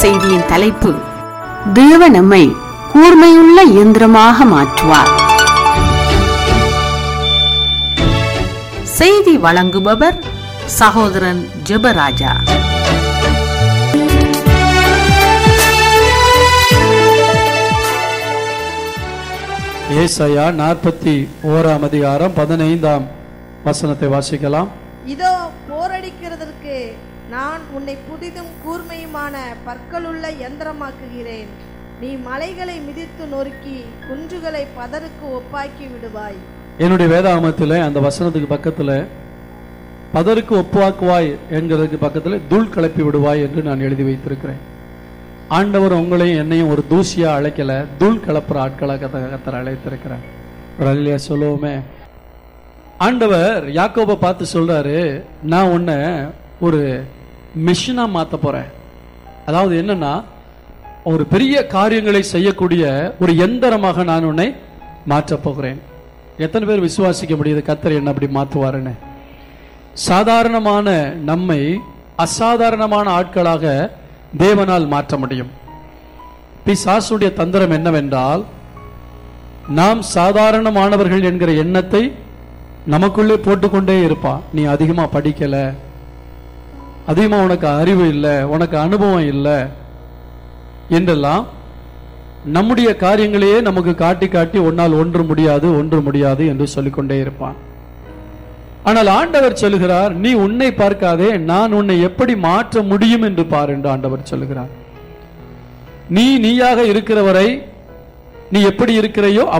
செய்தியின் தலைப்பு தேவ நம்மை கூர்மையுள்ள இயந்திரமாக மாற்றுவார் செய்தி வழங்குபவர் சகோதரன் ஜெபராஜா ஏசாயா நாற்பத்தி ஓராம் அதிகாரம் பதினைந்தாம் வசனத்தை வாசிக்கலாம் இதோ போரடிக்கிறதற்கு நான் உன்னை புதிதும் கூர்மையுமான பற்களுள்ள யந்திரமாக்குகிறேன் நீ மலைகளை மிதித்து நொறுக்கி குன்றுகளை பதருக்கு ஒப்பாக்கி விடுவாய் என்னுடைய வேதாகமத்தில் அந்த வசனத்துக்கு பக்கத்துல பதருக்கு ஒப்புவாக்குவாய் என்கிறதுக்கு பக்கத்துல தூள் கிளப்பி விடுவாய் என்று நான் எழுதி வைத்திருக்கிறேன் ஆண்டவர் உங்களையும் என்னையும் ஒரு தூசியா அழைக்கல தூள் கிளப்புற ஆட்களாக கத்த- கத்தர் அழைத்திருக்கிறார் ஒரு அல்லையா சொல்லுவோமே ஆண்டவர் யாக்கோபை பார்த்து சொல்றாரு நான் உன்னை ஒரு மிஷினா மாத்த போறேன் அதாவது என்னன்னா ஒரு பெரிய காரியங்களை செய்யக்கூடிய ஒரு எந்திரமாக நான் உன்னை மாற்றப் போகிறேன் எத்தனை பேர் விசுவாசிக்க முடியுது கத்தர் என்ன அப்படி மாற்றுவாருன்னு சாதாரணமான நம்மை அசாதாரணமான ஆட்களாக தேவனால் மாற்ற முடியும் பிசாசுடைய தந்திரம் என்னவென்றால் நாம் சாதாரணமானவர்கள் என்கிற எண்ணத்தை நமக்குள்ளே போட்டுக்கொண்டே இருப்பான் நீ அதிகமா படிக்கல அதிகமா உனக்கு அறிவு இல்லை உனக்கு அனுபவம் இல்லை என்றெல்லாம் நம்முடைய காரியங்களையே நமக்கு காட்டி காட்டி ஒன்னால் ஒன்று முடியாது ஒன்று முடியாது என்று சொல்லிக்கொண்டே இருப்பான் ஆனால் ஆண்டவர் சொல்லுகிறார் நீ உன்னை பார்க்காதே நான் உன்னை எப்படி மாற்ற முடியும் என்று பார் என்று ஆண்டவர் சொல்லுகிறார் நீ நீயாக இருக்கிறவரை நீ எப்படி இருக்கிறையோ